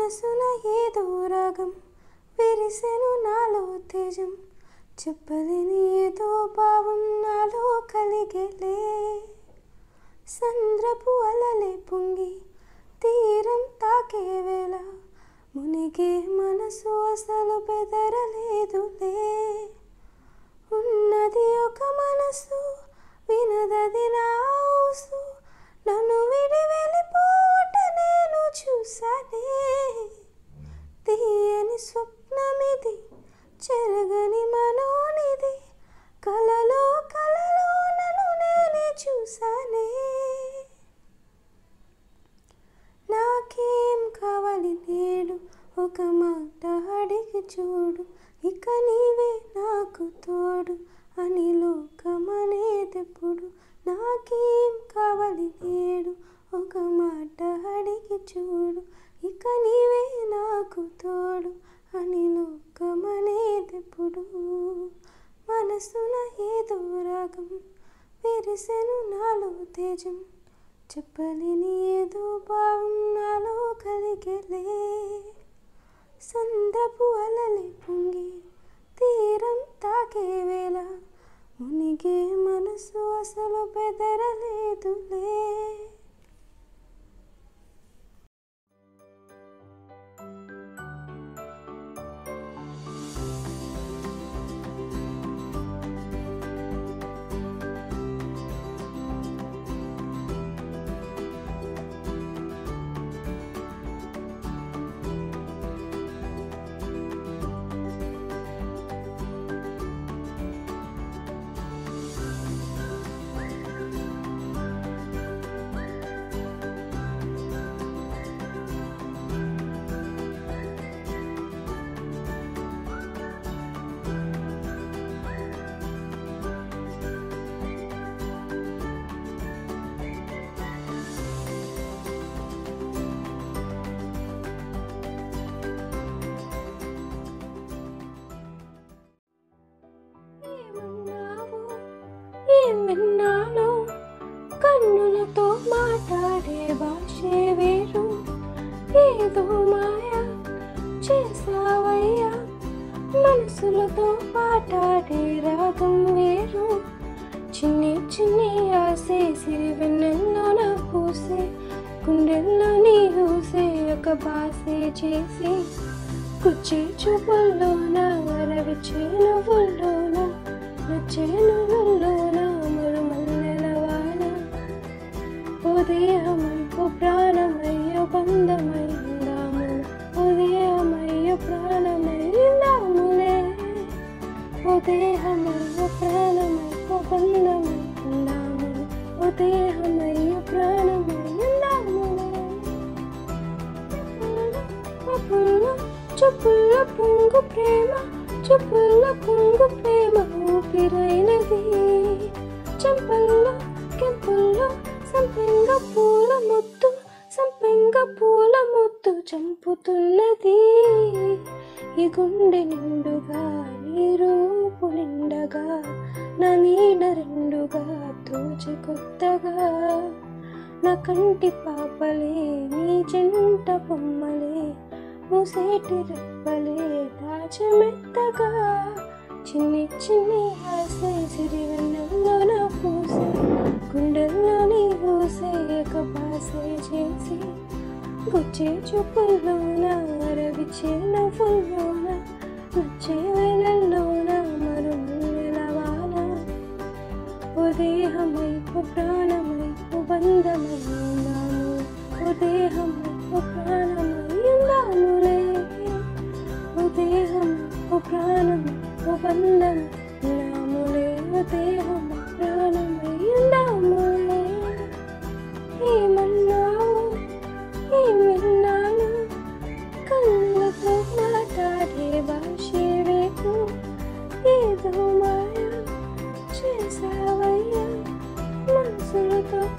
మనసున ఏదో రాగం విరిసెను నాలో తేజం చెప్పలేని ఏదో భావం నాలో కలిగేలే సంద్రపు అలలే పొంగి తీరం తాకే వేళ మునిగే మనసు అసలు బెదరలేదులే ఉన్నది ఒక మనసు వినదది నా ఊసు నన్ను విడి వెళ్ళిపోట నేను చూసానే తీయని స్వప్నమిది చెరగని మనోనిది కలలో కలలో నన్ను నేనే చూసానే నాకేం కావాలి నేడు ఒక మాట అడిగి చూడు ఇక నీవే నాకు తోడు అని లోకమనేదెప్పుడు నాకేం కావాలి నేడు ఒక మాట అడిగి చూడు ఇక నీవే నాకు తోడు అని లోకమనేదెప్పుడు మనసున ఏదో రాగం విరిసెను నాలో తేజం చెప్పలేని ఏదో భావం నాలో కలిగేలే సంద్రపు అలలే పొంగి తీరం తాకే వేళ మునిగే మనసు అసలు బెదరలేదులే ఏమన్నావు ఏం విన్నాను కన్నులతో మాట్లాడే భాషే వేరు ఏదో మాయ చేసావయ్యా మనసులతో మాట్లాడే రాగం వేరు చిన్ని చిన్ని ఆసే సిరి వెన్నెల్లోన పూసే గుండెల్లో నీ ఊసే ఒక బాసే చేసి కుచ్చి చూపుల్లోన అరవిచ్చే నువ్వుల్లోన నచ్చే నువ్వుల్లోన మరుమల్లెల వాన ఉదయమయ్యో ప్రాణమయ్యో బంధమైందాము ఉదయమయ్యో ప్రాణమైందాములే ఉదయమయ్యో ప్రాణమయ్యో బంధమైందాము ఉదయమయ్యో ప్రాణమైందాములే చెప్పుల్లో చెప్పుల్ల పొంగు ప్రేమ చెప్పుల్ల పొంగు ప్రేమ ఊపిరైనది చెంపల్లో కెంపుల్లో సంపెంగ పూల ముద్దు సంపెంగ పూల ముద్దు చంపుతున్నది ఈ గుండె నిండుగా నీ రూపు నిండగా నా నీడ రెండుగా తోచి కొత్తగా నా కంటి పాపలే నీ జంట బొమ్మలే మూసేటి రెప్పలే దాచమెత్తగా చిన్ని చిన్ని ఆసే సిరి వెన్నెల్లో నా పూసే గుండెల్లో నీ ఊసే ఒక బాసే చేసి గుచ్చే చూపుల్లోన అరవిచ్చే నవ్వుల్లోన నచ్చే వేలల్లోన మరుమల్లెల వాన ఉదేహమైపు ప్రాణమైపు బంధమైందాము ఉదేహమైపు ప్రాణమైందాములే ఉదేహమైపు ప్రాణమైపు బంధమైందాములే ఉదేహం ప్రాణమైందాములే ఏమన్నావు ఏం విన్నాను కళ్ళతో మాట్లాడే భాషే వేకు ఏదో మాయ చేసావయ్యా మనసులతో